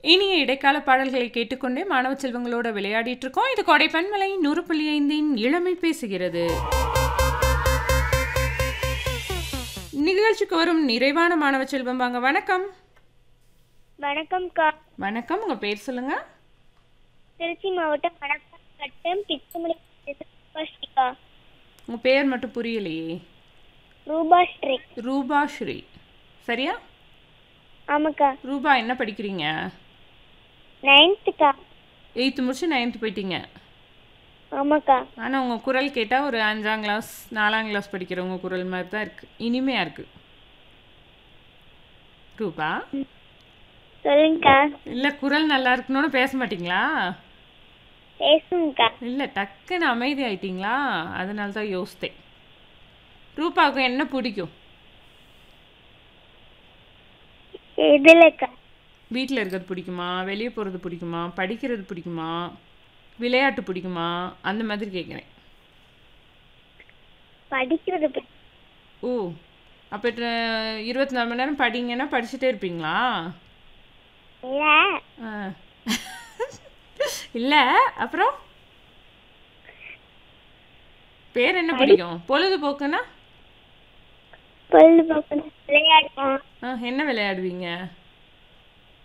இனிய இடைக்கால பாடல்களை கேட்டுக்கொண்டே மாணவ செல்வங்களோட விளையாடிட்டு இருக்கோம் இது கொடை பன்மலை நூறு புள்ளி ஐந்தின் இளமை பேசுகிறது நிகழ்ச்சிக்கு வரும் நிறைவான மாணவ செல்வம் வாங்க வணக்கம் வணக்கம்க்கா வணக்கம் உங்க பேர் சொல்லுங்க திருச்சி மாவட்டம் வணக்கம் வட்டம் பிச்சுமணி ரூபாஸ்ரீக்கா உங்க பேர் மட்டும் புரியலையே ரூபாஸ்ரீ ரூபா ஸ்ரீ சரியா ஆமாக்கா ரூபா என்ன படிக்கிறீங்க நைன்த்துக்கா எயித்து முடிச்சு நைன்த்து போயிட்டீங்க ஆமாக்கா ஆனால் உங்கள் குரல் கேட்டால் ஒரு அஞ்சாம் கிளாஸ் நாலாம் கிளாஸ் படிக்கிறவங்க குரல் மாதிரி தான் இருக்குது இனிமையாக இருக்குது ரூபா சொல்லுங்கக்கா இல்லை குரல் நல்லா இருக்கணும்னு பேச மாட்டீங்களா பேசுங்கக்கா இல்லை டக்குன்னு அமைதி ஆயிட்டீங்களா அதனால தான் யோசித்தேன் ரூபாவுக்கு என்ன பிடிக்கும் எதுலக்கா வீட்டில் இருக்கிறது பிடிக்குமா வெளியே போகிறது பிடிக்குமா படிக்கிறது பிடிக்குமா விளையாட்டு பிடிக்குமா அந்த மாதிரி கேட்குறேன் படிக்கிறது பத்தி ஓ அப்போ இருபத்தி நாலு மணி நேரம் படிங்கன்னா படிச்சுட்டே இருப்பீங்களா இல்ல ஆ. இல்லை அப்புறம் பேர் என்ன பிடிக்கும் பொழுதுபோக்குன்னா பொழுதுபோக்கு விளையாடுவோம் ஆ, என்ன விளையாடுவீங்க